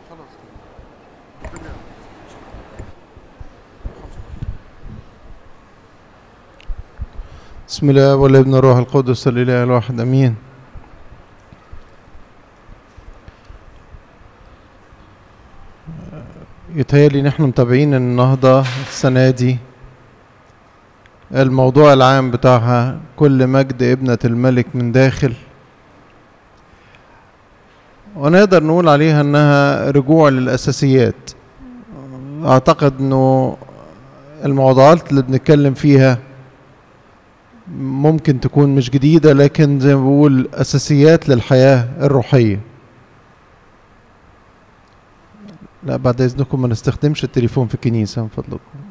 بسم الله والابن الروح القدس الاله الواحد امين يتهيألي نحن متابعين النهضة السنة دي الموضوع العام بتاعها كل مجد ابنة الملك من داخل ونقدر نقول عليها انها رجوع للاساسيات اعتقد انه الموضوعات اللي بنتكلم فيها ممكن تكون مش جديدة لكن زي ما بقول أساسيات للحياة الروحية لا بعد إذنكم ما نستخدمش التليفون في الكنيسة من فضلكم